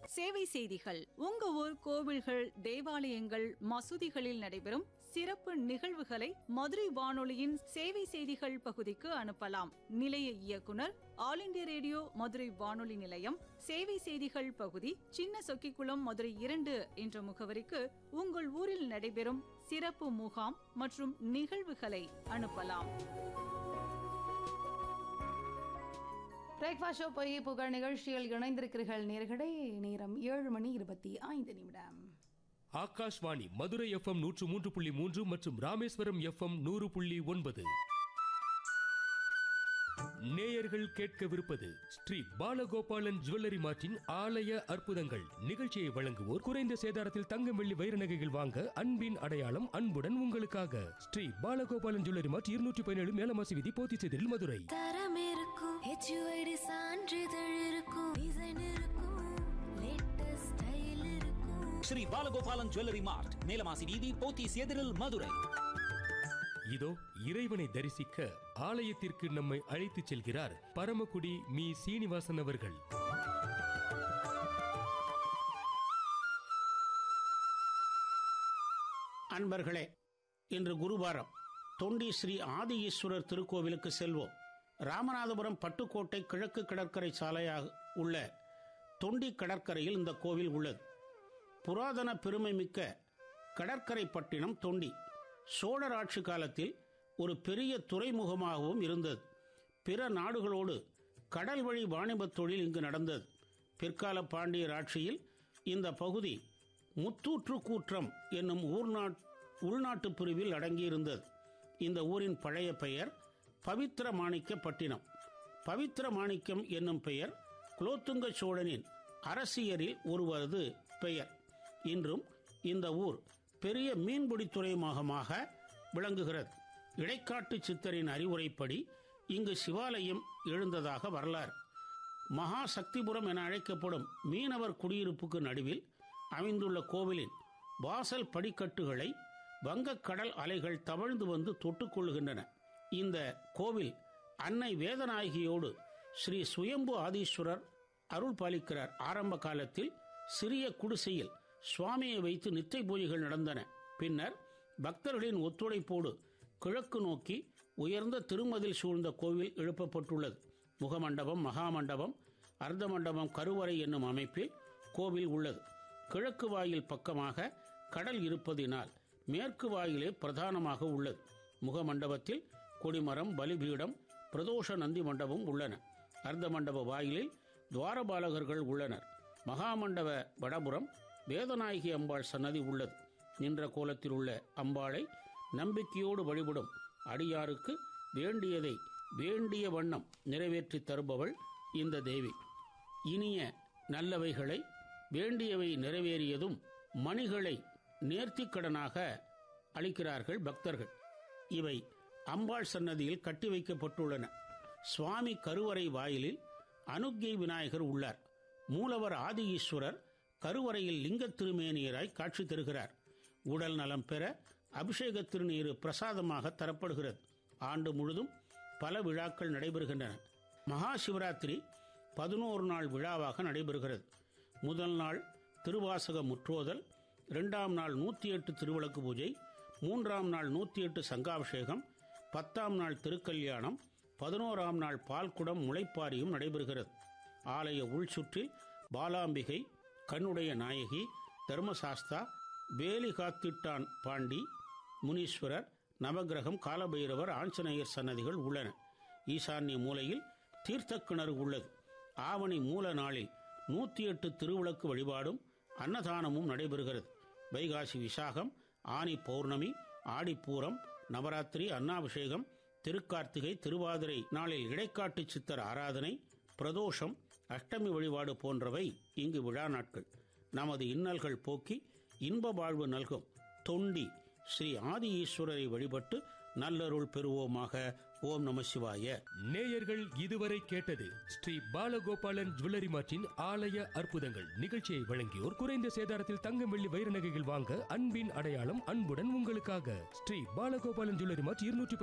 சேவை செய்திகள் உங்க ஊர் கோவில்கள் தேவாலயங்கள் மசூதிகளில் நடைபெறும் சிறப்பு நிகழ்வுகளை மதுரை வானொலியின் சேவை செய்திகள் பகுதிக்கு அனுப்பலாம் நிலைய இயக்குனர் ஆல் இண்டியா ரேடியோ மதுரை வானொலி நிலையம் சேவை செய்திகள் பகுதி சின்ன சொக்கிக்குளம் மதுரை இரண்டு என்ற முகவரிக்கு உங்கள் ஊரில் நடைபெறும் சிறப்பு முகாம் மற்றும் நிகழ்வுகளை அனுப்பலாம் பிரேக்ஃபாஸ்ட் ஷோ போய் புகழ் நிகழ்ச்சியில் இணைந்திருக்கிறீர்கள் நேர்களே நேரம் ஏழு மணி இருபத்தி ஐந்து நிமிடம் ஆகாஷ்வாணி மதுரை எஃப்எம் நூற்று மூன்று புள்ளி மூன்று மற்றும் ராமேஸ்வரம் எஃப்எம் நூறு புள்ளி ஒன்பது நேயர்கள் கேட்கவிருப்பது ஸ்ரீ பாலகோபாலன் ஜுவல்லரி மார்ட்டின் ஆலய அற்புதங்கள் நிகழ்ச்சியை வழங்குவோர் குறைந்த சேதாரத்தில் தங்கம் வெள்ளி வைர நகைகள் வாங்க அன்பின் அடையாளம் அன்புடன் உங்களுக்காக ஸ்ரீ பாலகோபாலன் ஜுவல்லரி மார்ட் இருநூற்றி பதினேழு மேலமாசி விதி போத்திச்செதில் மதுரை தரம் இருக்கும் ஹெச்யூஐடி சான்றிதழ் இருக்கும் டிசைன் இருக்கும் லேட்டஸ்ட் ஸ்டைல் இருக்கும் ஸ்ரீ பாலகோபாலன் ஜுவல்லரி மார்ட் நீலமாசி வீதி போத்தீஸ் எதிரில் மதுரை இதோ இறைவனை தரிசிக்க ஆலயத்திற்கு நம்மை அழைத்துச் செல்கிறார் பரமக்குடி மீ சீனிவாசன் அவர்கள் அன்பர்களே இன்று குருவாரம் தொண்டி ஸ்ரீ ஆதி ஈஸ்வரர் திருக்கோவிலுக்கு செல்வோம் ராமநாதபுரம் பட்டுக்கோட்டை கிழக்கு கடற்கரை சாலையாக உள்ள தொண்டி கடற்கரையில் இந்த கோவில் உள்ளது புராதன பெருமை மிக்க கடற்கரை பட்டினம் தொண்டி சோழர் ஆட்சி காலத்தில் ஒரு பெரிய துறைமுகமாகவும் இருந்தது பிற நாடுகளோடு கடல் வழி வாணிபத் தொழில் இங்கு நடந்தது பிற்கால பாண்டியர் ஆட்சியில் இந்த பகுதி முத்தூற்று கூற்றம் என்னும் ஊர்நாட் உள்நாட்டு பிரிவில் அடங்கியிருந்தது இந்த ஊரின் பழைய பெயர் பவித்திர மாணிக்க பட்டினம் பவித்திர மாணிக்கம் என்னும் பெயர் குலோத்துங்க சோழனின் அரசியரில் ஒருவரது பெயர் இன்றும் இந்த ஊர் பெரிய மீன்பிடி துறைமுகமாக விளங்குகிறது இடைக்காட்டு சித்தரின் அறிவுரைப்படி இங்கு சிவாலயம் எழுந்ததாக வரலாறு மகா சக்திபுரம் என அழைக்கப்படும் மீனவர் குடியிருப்புக்கு நடுவில் அமைந்துள்ள கோவிலின் வாசல் படிக்கட்டுகளை வங்கக்கடல் அலைகள் தவழ்ந்து வந்து தொட்டுக்கொள்கின்றன இந்த கோவில் அன்னை வேதநாயகியோடு ஸ்ரீ சுயம்பு ஆதீஸ்வரர் அருள் பாலிக்கிறார் ஆரம்ப காலத்தில் சிறிய குடிசையில் சுவாமியை வைத்து நித்திய பூஜைகள் நடந்தன பின்னர் பக்தர்களின் ஒத்துழைப்போடு கிழக்கு நோக்கி உயர்ந்த திருமதில் சூழ்ந்த கோவில் எழுப்பப்பட்டுள்ளது முகமண்டபம் மகாமண்டபம் அர்த்த மண்டபம் கருவறை என்னும் அமைப்பில் கோவில் உள்ளது கிழக்கு வாயில் பக்கமாக கடல் இருப்பதினால் மேற்கு வாயிலே பிரதானமாக உள்ளது முகமண்டபத்தில் கொடிமரம் பலிபீடம் பிரதோஷ நந்தி மண்டபம் உள்ளன அர்த்த மண்டப வாயிலில் துவாரபாலகர்கள் உள்ளனர் மகாமண்டப வடபுறம் வேதநாயகி அம்பாள் சன்னதி உள்ளது நின்ற கோலத்தில் உள்ள அம்பாளை நம்பிக்கையோடு வழிபடும் அடியாருக்கு வேண்டியதை வேண்டிய வண்ணம் நிறைவேற்றி தருபவள் இந்த தேவி இனிய நல்லவைகளை வேண்டியவை நிறைவேறியதும் மணிகளை நேர்த்திக்கடனாக அளிக்கிறார்கள் பக்தர்கள் இவை அம்பாள் சன்னதியில் கட்டி வைக்கப்பட்டுள்ளன சுவாமி கருவறை வாயிலில் அனுக்யை விநாயகர் உள்ளார் மூலவர் ஆதி ஈஸ்வரர் கருவறையில் லிங்க திருமேனியராய் காட்சி தருகிறார் உடல் நலம் பெற அபிஷேக திருநீர் பிரசாதமாக தரப்படுகிறது ஆண்டு முழுதும் பல விழாக்கள் நடைபெறுகின்றன மகா சிவராத்திரி பதினோரு நாள் விழாவாக நடைபெறுகிறது முதல் நாள் திருவாசக முற்றோதல் இரண்டாம் நாள் நூற்றி எட்டு திருவிளக்கு பூஜை மூன்றாம் நாள் நூற்றி எட்டு சங்காபிஷேகம் பத்தாம் நாள் திருக்கல்யாணம் பதினோராம் நாள் பால்குடம் முளைப்பாரியும் நடைபெறுகிறது ஆலய உள் சுற்றில் பாலாம்பிகை கண்ணுடைய நாயகி தர்மசாஸ்தா வேலி காத்திட்டான் பாண்டி முனீஸ்வரர் நவகிரகம் காலபைரவர் ஆஞ்சநேயர் சன்னதிகள் உள்ளன ஈசான்ய மூலையில் தீர்த்த கிணறு உள்ளது ஆவணி மூல நாளில் நூற்றி எட்டு திருவிளக்கு வழிபாடும் அன்னதானமும் நடைபெறுகிறது வைகாசி விசாகம் ஆனி பௌர்ணமி ஆடிப்பூரம் நவராத்திரி அன்னாபிஷேகம் திருக்கார்த்திகை திருவாதிரை நாளில் இடைக்காட்டு சித்தர் ஆராதனை பிரதோஷம் அஷ்டமி வழிபாடு போன்றவை இங்கு விழா நாட்கள் நமது இன்னல்கள் போக்கி இன்ப வாழ்வு நல்கும் தொண்டி ஸ்ரீ ஆதி ஈஸ்வரரை வழிபட்டு நல்லருள் பெறுவோமாக ஓம் நம சிவாய நேயர்கள் இதுவரை கேட்டது ஸ்ரீ பாலகோபாலன் ஜுவல்லரி மார்ட்டின் ஆலய அற்புதங்கள் நிகழ்ச்சியை வழங்கியோர் குறைந்த சேதாரத்தில் தங்கம் வெள்ளி வைர நகைகள் வாங்க அன்பின் அடையாளம் அன்புடன் உங்களுக்காக ஸ்ரீ பாலகோபாலன் ஜுவல்லரி மார்ட் இருநூற்றி